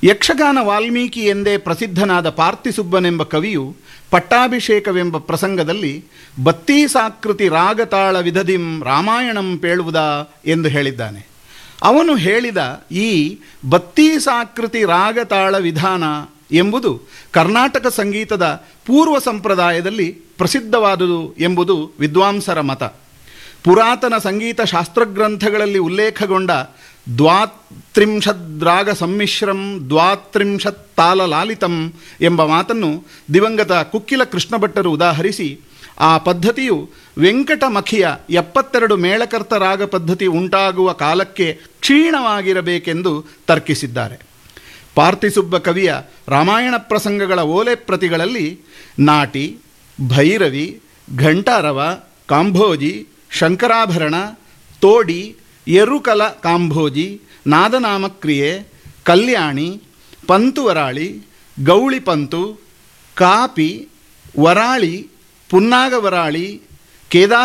ಯಕ್ಷಗಾನ ವಾಲ್ಮೀಕಿ ಎಂದೇ ಪ್ರಸಿದ್ಧನಾದ ಪಾರ್ಥಿಸುಬ್ಬನೆಂಬ ಕವಿಯು ಪಟ್ಟಾಭಿಷೇಕವೆಂಬ ಪ್ರಸಂಗದಲ್ಲಿ ಬತ್ತೀಸಾಕೃತಿ ರಾಗತಾಳ ವಿಧದಿಂ ರಾಮಾಯಣಂ ಪೇಳುವುದ ಎಂದು ಹೇಳಿದ್ದಾನೆ ಅವನು ಹೇಳಿದ ಈ ಬತ್ತೀಸಾಕೃತಿ ರಾಗತಾಳ ವಿಧಾನ ಎಂಬುದು ಕರ್ನಾಟಕ ಸಂಗೀತದ ಪೂರ್ವ ಸಂಪ್ರದಾಯದಲ್ಲಿ ಪ್ರಸಿದ್ಧವಾದುದು ಎಂಬುದು ವಿದ್ವಾಂಸರ ಮತ ಪುರಾತನ ಸಂಗೀತ ಶಾಸ್ತ್ರಗ್ರಂಥಗಳಲ್ಲಿ ಉಲ್ಲೇಖಗೊಂಡ ದ್ವಾತ್ರಿಂಶದ್ರಾಗ ಸಮ್ಮಿಶ್ರಂ ದ್ವಾತ್ರಿಂಶತ್ ತಾಲ ಲಾಲಿತಂ ಎಂಬ ಮಾತನ್ನು ದಿವಂಗತ ಕುಕ್ಕಿಲ ಕೃಷ್ಣ ಭಟ್ಟರು ಉದಾಹರಿಸಿ ಆ ಪದ್ಧತಿಯು ವೆಂಕಟಮಖಿಯ ಎಪ್ಪತ್ತೆರಡು ಮೇಳಕರ್ತ ರಾಗ ಪದ್ಧತಿ ಉಂಟಾಗುವ ಕಾಲಕ್ಕೆ ಕ್ಷೀಣವಾಗಿರಬೇಕೆಂದು ತರ್ಕಿಸಿದ್ದಾರೆ ಪಾರ್ಥಿಸುಬ್ಬ ಕವಿಯ ರಾಮಾಯಣ ಪ್ರಸಂಗಗಳ ಓಲೆ ಪ್ರತಿಗಳಲ್ಲಿ ನಾಟಿ ಭೈರವಿ ಘಂಟಾರವ ಕಾಂಭೋಜಿ ಶಂಕರಾಭರಣ ತೋಡಿ ಎರುಕಲ ಕಾಂಭೋಜಿ ನಾದನಾಮಕ್ರಿಯೆ ಕಲ್ಯಾಣಿ ಪಂತುವರಾಳಿ ಗೌಳಿ ಪಂತು ಕಾಪಿ ವರಾಳಿ ಪುನ್ನಾಗವರಾಳಿ ಕೇದಾರ